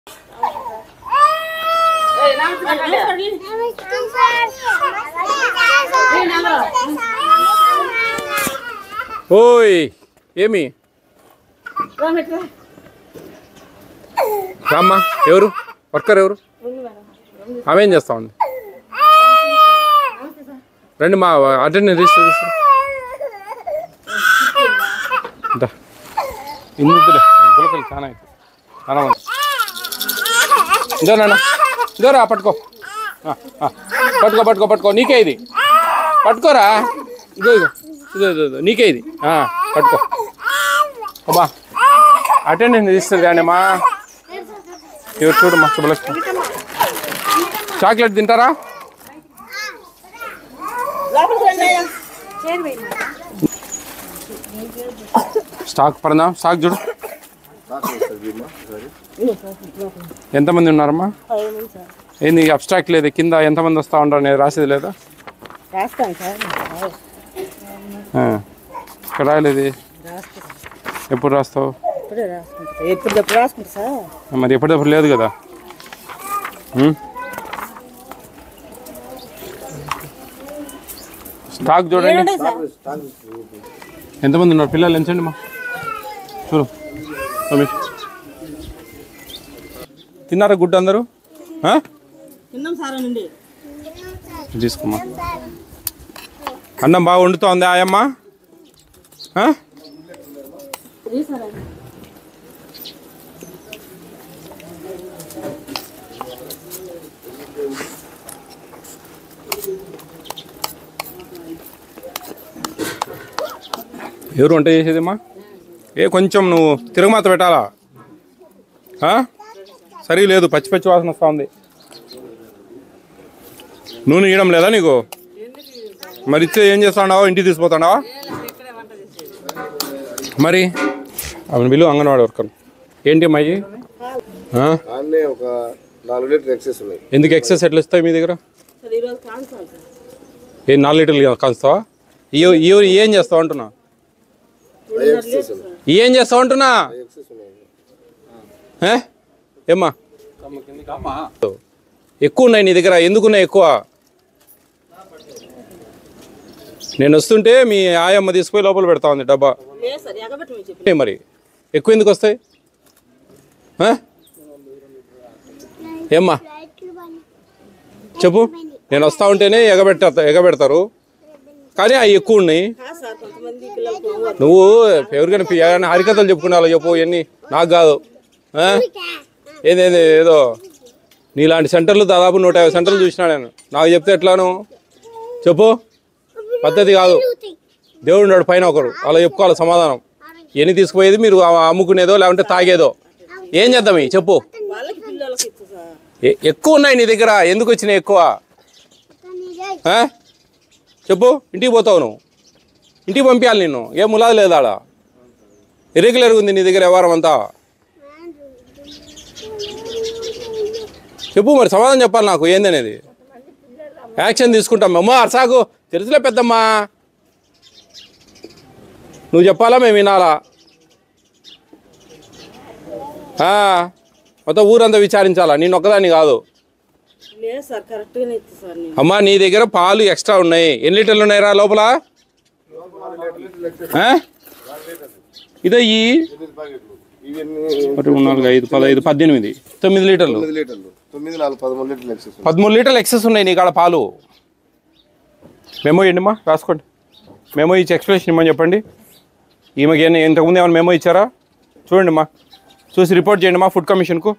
ఓయ్ ఏమి రామ్మా ఎవరు వర్కర్ ఎవరు ఆమె ఏం చేస్తా ఉంది రండి మా అటెండెన్స్ రిజిస్టర్ తీసుకురా. ఇందా. ఇందులో గులకలు చాలా ఎక్కువ. చాలా మంది ఇదో నాన్న ఇదో రా పట్టుకో ఆ, ఆ. పట్టుకో పట్టుకో పట్టుకో నీకే ఇది పట్టుకోరా ఇదో ఇదో ఇదో ఇదో ఇదో నీకే ఇది ఆ, పట్టుకో అబ్బా అటెండెన్స్ రిజిస్టర్ కానీ మా ఇవి చూడమ్మా శుభలక్ష్మి చాక్లెట్ తింటారా స్టాక్ పరందా స్టాక్ చూడు ఎంతమంది ఉన్నారమ్మా ఏంది అబ్స్ట్రాక్ట్ లేదు కింద ఎంతమంది వస్తా ఉంటారు నేను రాసేది లేదా రాస్తాను సార్ ఆ. ఇక్కడ రాయలేదు ఎప్పుడు రాస్తావు ఇప్పుడే రాసుకుంటా ఎప్పుడు ఎప్పుడు రాసుకుంటా సార్ మరి ఎప్పటికప్పుడు లేదు కదా ఉం? స్టాక్ చూడండి ఎంతమంది ఉన్నారు పిల్లలు ఎంచండి మా చూడు రమేష్ తిన్నారా గుడ్డు అందరూ ఆ? తిన్నాం సార్ నుండి తీసుకోమ్మా అన్నం బాగా వండుతోంది ఆయమ్మ ఆ? ఎవరు వంట చేసేదమ్మా ఏ కొంచెం నువ్వు తిరుగుమాత పెట్టాలా ఆ? సరిగా లేదు పచ్చి పచ్చి వాసన వస్తూ ఉంది నూనె ఇవ్వడం లేదా నీకు మరి ఇచ్చే ఏం చేస్తాడావా ఇంటికి తీసుకుపోతాడావా మరి అవును బిల్లు అంగన్వాడి వర్కర్ ఏంటి అమ్మాయి ఆ? అన్నీ ఒక నాలుగు లీటర్ ఎక్సెస్ ఉన్నాయి ఎందుకు ఎక్సెస్ ఎట్లా ఇస్తాయి మీ దగ్గర సార్ ఈరోజు కాన్సాలి సార్ ఏ నాలుగు లీటర్లు కాస్తావా ఇవి ఇవి ఏం చేస్తావు అంటున్నా ఎక్సెస్ ఉన్నాయి ఇవి ఏం చేస్తావు అంటున్నా ఎక్సెస్ ఉన్నాయి ఏ? ఏమ్మా ఎక్కువ ఉన్నాయి నీ దగ్గర ఎందుకున్నాయి ఎక్కువ నేను వస్తుంటే మీ ఆయమ్మ తీసుకుపోయి లోపల పెడతా ఉంది డబ్బా లేదు సార్ ఎగబెట్టి మీరు చెప్పి ఏ మరి ఎక్కువ ఎందుకు వస్తాయి ఆ? ఏమ్మా చెప్పు నేను వస్తా ఉంటేనే ఎగబెట్ట ఎగబెడతారు కానీ అవి ఎక్కువ ఉన్నాయి కాదు సార్ కొంతమంది పిల్లలకు homework. నువ్వు ఎవరికైనా పి- ఏమైనా హరికథలు చెప్పుకున్నావు చెప్పు ఇవన్నీ నాకు కాదు ఆ? ఏదేది ఏదో నీలాంటి సెంటర్లు దాదాపు నూట యాభై సెంటర్లు చూసినా నేను నాకు చెప్తే ఎట్లాను చెప్పు పద్ధతి కాదు దేవుడు ఉన్నాడు పైన ఒకరు అలా చెప్పుకోవాలి సమాధానం ఎన్ని తీసుకుపోయేది మీరు ఆ- అమ్ముకునేదో లేకుంటే తాగేదో ఏం చేద్దాం ఇవి? చెప్పు వాళ్ళకి పిల్లలకి ఇచ్చు సార్ ఎ- ఎక్కువ ఉన్నాయి నీ దగ్గర ఎందుకు వచ్చినాయి ఎక్కువ ఆ? చెప్పు ఇంటికి పోతావు నువ్వు ఇంటికి పంపించాలి నిన్ను ఏం ములాది లేదా ఆడ ఇరెగ్యులర్గా ఉంది నీ దగ్గర వ్యవహారం అంతా చెప్పు మరి సమాధానం చెప్పాలి నాకు ఏందనేది యాక్షన్ తీసుకుంటాం అమ్మా అర్సాకు తెలుసులే పెద్దమ్మా నువ్వు చెప్పాలా మేము వినాలా ఆ, మొత్తం ఊరంతా విచారించాలా నేను ఒక్కదాన్ని కాదు లేదు సార్ కరెక్ట్గానే ఇచ్చు సార్ నేను అమ్మా నీ దగ్గర పాలు ఎక్స్ట్రా ఉన్నాయి ఎన్ని లీటర్లు ఉన్నాయి రా లోపల ఆ? ఇదో ఈ ఇవన్నీ ఒకటి మూడు నాలుగు ఐదు పదహైదు పద్దెనిమిది తొమ్మిది లీటర్లు తొమ్మిది లీటర్లు తొమ్మిది నాలుగు పదమూడు లీటర్లు ఎక్సెస్ ఉన్నాయి పదమూడు లీటర్లు ఎక్సెస్ ఉన్నాయి నీ కాడ పాలు మెమో ఇవ్వండి మా రాసుకోండి మెమో ఇచ్చి ఎక్స్ప్లెనేషన్ ఇమ్మని చెప్పండి ఈమెకి ఏమైనా ఇంతకుముందు ఏమైనా మెమో ఇచ్చారా చూడండి మా చూసి రిపోర్ట్ చేయండి మా ఫుడ్ కమిషన్కు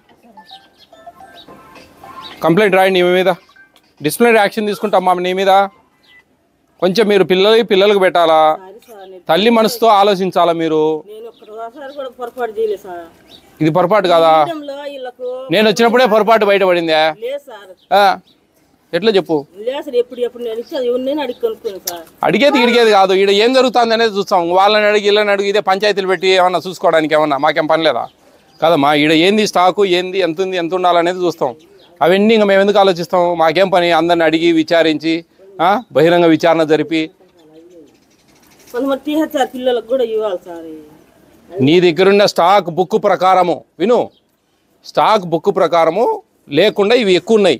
కంప్లైంట్ రాయండి ఈమె మీద డిసిప్లినరీ యాక్షన్ తీసుకుంటాం మా నీ మీద కొంచెం మీరు పిల్లలకి పిల్లలకు పెట్టాలా సారీ సార్ నేను తల్లి మనసుతో ఆలోచించాలా మీరు నేను ఒక్కసారి కూడా పొరపాటు చేయలేదు సార్ ఇది పొరపాటు కాదా లో వీళ్ళకు నేను వచ్చినప్పుడే పొరపాటు బయటపడిందే లేదు సార్ ఆ, ఎట్లా చెప్పు లేదు సార్ ఎప్పుడు ఎప్పుడు నేను ఇచ్చేది ఎవరినైనా అడిగి కొనుక్కోను సార్ అడిగేది ఇడిగేది కాదు ఇక్కడ ఏం జరుగుతుంది అనేది చూస్తాం వాళ్ళని అడిగి వీళ్ళని అడిగి ఇదే పంచాయతీలు పెట్టి ఏమన్నా చూసుకోవడానికి ఏమన్నా మాకేం పని లేదా కదమ్మా ఈడ ఏంది స్టాకు ఏంది ఎంత ఉంది ఎంత ఉండాలనేది చూస్తాం అవన్నీ ఇంకా మేము ఎందుకు ఆలోచిస్తాం మాకేం పని అందరిని అడిగి విచారించి ఆ, బహిరంగ విచారణ జరిపి కొంతమంది టీహెచ్ఆర్ పిల్లలకు కూడా ఇవ్వాలి సార్ నీ దగ్గరున్న స్టాక్ బుక్ ప్రకారము విను స్టాక్ బుక్ ప్రకారము లేకుండా ఇవి ఎక్కువ ఉన్నాయి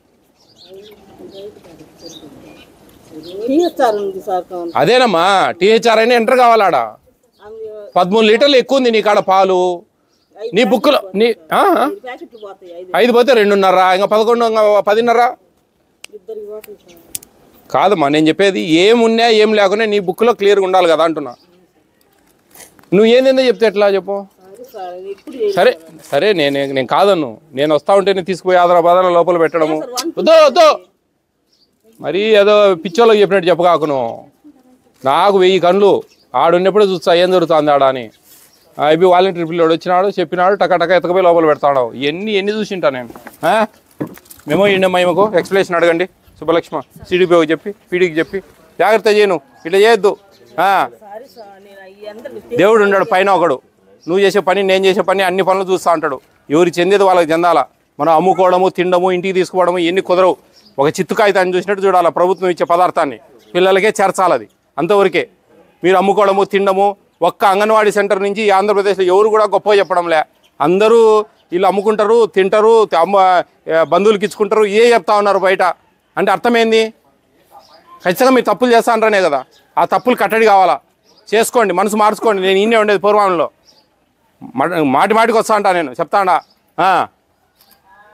టీహెచ్ఆర్ ఉంది సార్ కావాలి అదేనమ్మా టీహెచ్ఆర్ అయినా ఎంటర్ కావాలాడా పదమూడు లీటర్లు ఎక్కువ ఉంది నీ కాడ పాలు నీ బుక్లో నీ ఆ? ఐదు ప్యాకెట్లు పోతాయి ఐదు ఐదు పోతే రెండున్నర ఇంకా పదకొండు ఇంకా పదిన్నర ఇద్దరికి పోతాయి సార్ కాదమ్మా నేను చెప్పేది ఏమున్నా ఏం లేకున్నా నీ బుక్లో క్లియర్గా ఉండాలి కదా అంటున్నా నువ్వు ఏందేందో చెప్తే ఎట్లా చెప్పు సరే సార్ ఇది ఎప్పుడు చేయలేదు సరే సరే నేను నేను కాదన్ను నేను వస్తా ఉంటే నేను తీసుకుపోయి ఆదరాబాద్ లోపల పెట్టడము సార్, వన్ వద్దు వద్దు మరి ఏదో పిచ్చోళ్ళకి చెప్పినట్టు చెప్పగాకును నాకు వెయ్యి కళ్ళు ఆడున్నప్పుడే చూస్తా ఏం జరుగుతుంది ఆడ అని ఐబీ వాలంటీర్ పిల్లడు వచ్చినాడు చెప్పినాడు టక టక ఎతకపోయి లోపల పెడతాడు ఎన్ని ఎన్ని చూసింటా నేను ఆ? మేమో ఇండమ్మా ఈమెకు ఎక్స్ప్లెనేషన్ అడగండి సుబ్బలక్ష్మ సిడిపిఓకి చెప్పి పీడీకి చెప్పి జాగ్రత్త చేయను ఇట్లా చేయొద్దు ఆ. సారీ సార్ నేను అవి అందరూ దేవుడు ఉన్నాడు పైన ఒకడు నువ్వు చేసే పని నేను చేసే పని అన్ని పనులు చూస్తూ ఉంటాడు ఎవరు చెందేది వాళ్ళకి చెందాలా మనం అమ్ముకోవడము తినడము ఇంటికి తీసుకుపోవడము ఎన్ని కుదరవు ఒక చిత్తు కాగితాన్ని చూసినట్టు చూడాలి ప్రభుత్వం ఇచ్చే పదార్థాన్ని పిల్లలకే చేర్చాలి అది అంతవరకే మీరు అమ్ముకోవడము తినడము ఒక్క అంగన్వాడీ సెంటర్ నుంచి ఈ ఆంధ్రప్రదేశ్లో ఎవరు కూడా గొప్ప చెప్పడంలే అందరూ వీళ్ళు అమ్ముకుంటారు తింటారు త- అమ్మ ఏ, బంధువులకి ఇచ్చుకుంటారు ఏ చెప్తా ఉన్నారు బయట అంటే అర్థమైంది ఖచ్చితంగా మీరు తప్పులు చేస్తా అంటానే కదా ఆ తప్పులు కట్టడి కావాలా చేసుకోండి మనసు మార్చుకోండి నేను ఇన్నే ఉండేది పూర్వంలో మాట- మాటి మాటికి వస్తా అంటా నేను చెప్తాడా